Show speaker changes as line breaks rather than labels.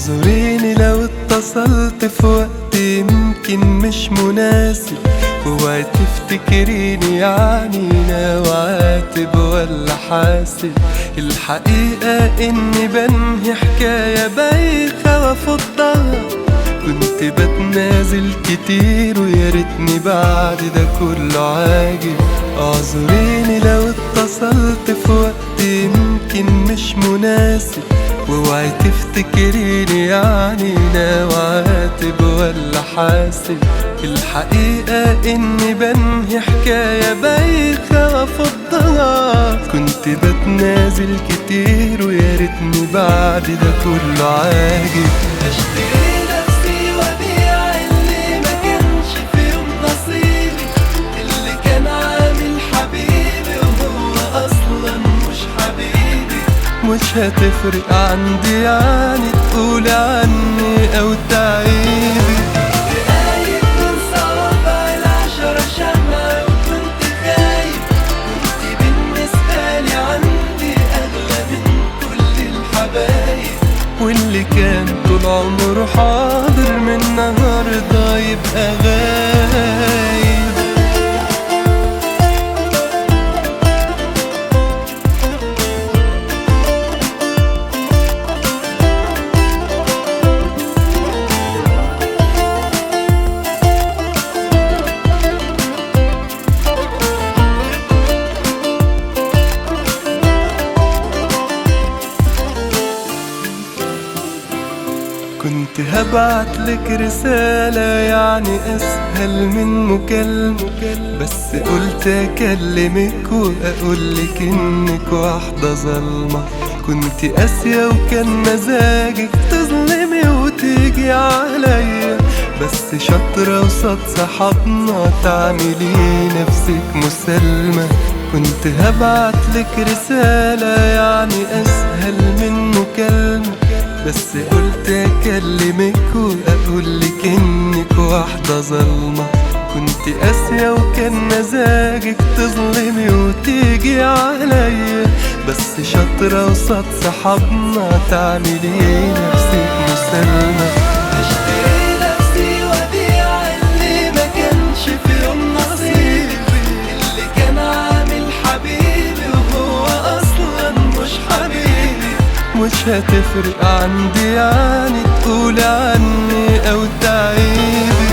اعذريني لو اتصلت في وقت يمكن مش مناسب اوعي تفتكريني يعني ناوي عاتب ولا حاسب الحقيقة اني بنهي حكاية بايخة وافضها كنت بتنازل كتير ويا ريتني بعد ده كله عاجب اعذريني لو اتصلت في وقت يمكن مش مناسب واوعي تفتكريني يعني ناوي عاتب ولا حاسب الحقيقة اني بنهي حكاية بايخة وافضها كنت بتنازل كتير ويا ريتني بعد ده كله عاجب اشتري نفسي وابيع اللي ما كانش في يوم نصيبي اللي كان عامل حبيبي وهو اصلا مش حبيبي مش هتفرق عندي يعني تقول عني او تعيبي دقايق من صوابع العشرة شمعة وكنت خايف كنت بالنسبة لي عندي أغلى من كل الحبايب واللي كان طول عمره حاضر من النهاردة يبقى غايب كنت هبعت لك رسالة يعني أسهل من مكالمة بس قلت أكلمك وأقول لك إنك واحدة ظلمة كنت قاسية وكان مزاجك تظلمي وتيجي عليا بس شاطرة وصاد صحابنا تعملي نفسك مسالمة كنت هبعت لك رسالة يعني أسهل من مكالمة بس قلت اكلمك واقول لك انك واحدة ظلمة كنت قاسية وكان مزاجك تظلمي وتيجي عليا بس شاطرة وصاد صحابنا تعملي نفسك مسالمة اشتري نفسي وابيع اللي ما كانش في يوم نصيبي اللي كان عامل حبيبي وهو اصلا مش حبيبي مش هتفرق عندي يعني تقول عني او تعيبي